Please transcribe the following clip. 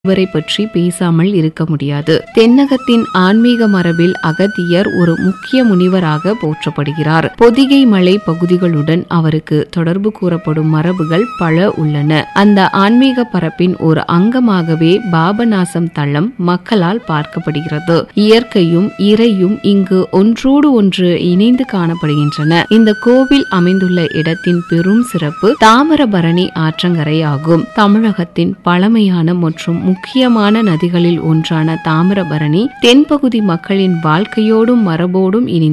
இவரை பற்றி பேசாமல் இருக்க முடியாது தென்னகத்தின் ஆன்மீக மரபில் அகத்தியர் ஒரு முக்கிய முனிவராக போற்றப்படுகிறார் பொதிகை மலை பகுதிகளுடன் அவருக்கு தொடர்பு கூறப்படும் மரபுகள் பல உள்ளன அந்த ஆன்மீக பரப்பின் ஒரு அங்கமாகவே பாபநாசம் தளம் மக்களால் பார்க்கப்படுகிறது இயற்கையும் இறையும் இங்கு ஒன்றோடு ஒன்று இணைந்து காணப்படுகின்றன இந்த கோவில் அமைந்துள்ள இடத்தின் பெரும் சிறப்பு தாமிரபரணி ஆற்றங்கரை ஆகும் தமிழகத்தின் பழமையான மற்றும் முக்கியமான நதிகளில் ஒன்றான தாமிரபரணி தென்பகுதி மக்களின் வாழ்க்கையோடும் மரபோடும் இணைந்து